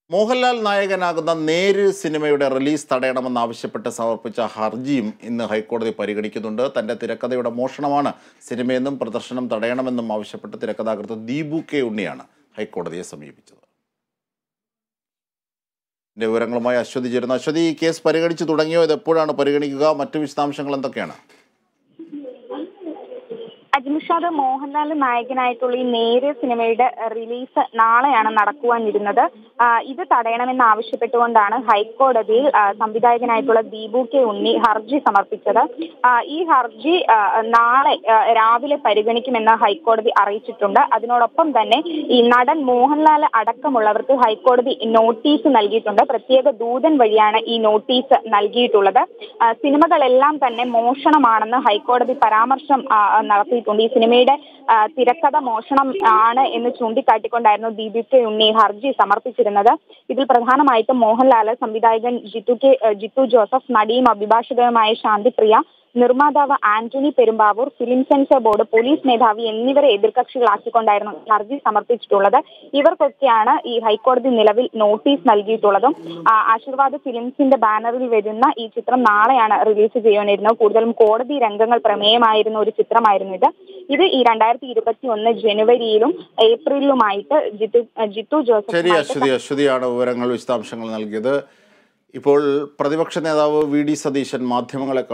മോഹൻലാൽ നായകനാകുന്ന നേര് സിനിമയുടെ റിലീസ് തടയണമെന്നാവശ്യപ്പെട്ട് സമർപ്പിച്ച ഹർജിയും ഇന്ന് ഹൈക്കോടതി പരിഗണിക്കുന്നുണ്ട് തന്റെ തിരക്കഥയുടെ മോഷണമാണ് സിനിമയെന്നും പ്രദർശനം തടയണമെന്നും ആവശ്യപ്പെട്ട് തിരക്കഥാകൃത്ത് ദീപു കെ ഉണ്ണിയാണ് ഹൈക്കോടതിയെ സമീപിച്ചത് ഇതിന്റെ വിവരങ്ങളുമായി അശ്വതി ചേരുന്നു അശ്വതി ഈ കേസ് പരിഗണിച്ചു തുടങ്ങിയോ ഇത് എപ്പോഴാണ് പരിഗണിക്കുക മറ്റു വിശദാംശങ്ങൾ എന്തൊക്കെയാണ് അജ്മിഷാദ് മോഹൻലാൽ നായകനായിട്ടുള്ള ഈ നേര് സിനിമയുടെ റിലീസ് നാളെയാണ് നടക്കുവാനിരുന്നത് ആ, ഇത് തടയണമെന്ന് ആവശ്യപ്പെട്ടുകൊണ്ടാണ് ഹൈക്കോടതിയിൽ ആ, സംവിധായകനായിട്ടുള്ള ദീപു കെ ഉണ്ണി ഹർജി സമർപ്പിച്ചത് ആ, ഈ ഹർജി ആ, നാളെ ആ, രാവിലെ പരിഗണിക്കുമെന്ന് ഹൈക്കോടതി അറിയിച്ചിട്ടുണ്ട് അതിനോടൊപ്പം തന്നെ ഈ നടൻ മോഹൻലാൽ അടക്കമുള്ളവർക്ക് ഹൈക്കോടതി നോട്ടീസ് നൽകിയിട്ടുണ്ട് പ്രത്യേക ദൂതൻ വഴിയാണ് ഈ നോട്ടീസ് നൽകിയിട്ടുള്ളത് ആ, സിനിമകളെല്ലാം തന്നെ മോഷണമാണെന്ന് ഹൈക്കോടതി പരാമർശം ആ, നടത്തിയിട്ടുണ്ട് ഈ സിനിമയുടെ ആ, തിരക്കഥ മോഷണം ആണ് എന്ന് ചൂണ്ടിക്കാട്ടിക്കൊണ്ടായിരുന്നു ദീപു കെ ഉണ്ണി ഹർജി സമർപ്പിച്ചിരുന്നത് ഇതിൽ പ്രധാനമായിട്ടും മോഹൻലാൽ സംവിധായകൻ ജിത്തു കെ ജിത്തു ജോസഫ് നടിയും അഭിഭാഷകയുമായ ശാന്തിപ്രിയ നിർമ്മാതാവ് Antony Perumbavoor film censor board police മേധാവി എന്നിവരെ എതിർകക്ഷികളാക്കിക്കൊണ്ടായിരുന്നു ഹർജി സമർപ്പിച്ചിട്ടുള്ളത് ഇവർക്കൊക്കെയാണ് ഈ ഹൈക്കോടതി നിലവിൽ നോട്ടീസ് നൽകിയിട്ടുള്ളതും ആ, ആശീർവാദ് ഫിലിംസിന്റെ ബാനറിൽ വരുന്ന ഈ ചിത്രം നാളെയാണ് റിലീസ് ചെയ്യാനിരുന്നത് കൂടുതലും കോടതി രംഗങ്ങൾ പ്രമേയമായിരുന്ന ഒരു ചിത്രമായിരുന്നു ഇത് ഇത് ഈ രണ്ടായിരത്തി ഇരുപത്തി ഒന്ന് ജനുവരിയിലും ഏപ്രിലുമായിട്ട് ജിത്തു ജിത്തു ശരി ജോസഫ് അശ്വതി അശ്വതിയാണ് വിവരങ്ങൾ വിശദാംശങ്ങൾ നൽകിയത് ഇപ്പോൾ പ്രതിപക്ഷ നേതാവ് വി ഡി സതീശൻ മാധ്യമങ്ങളെ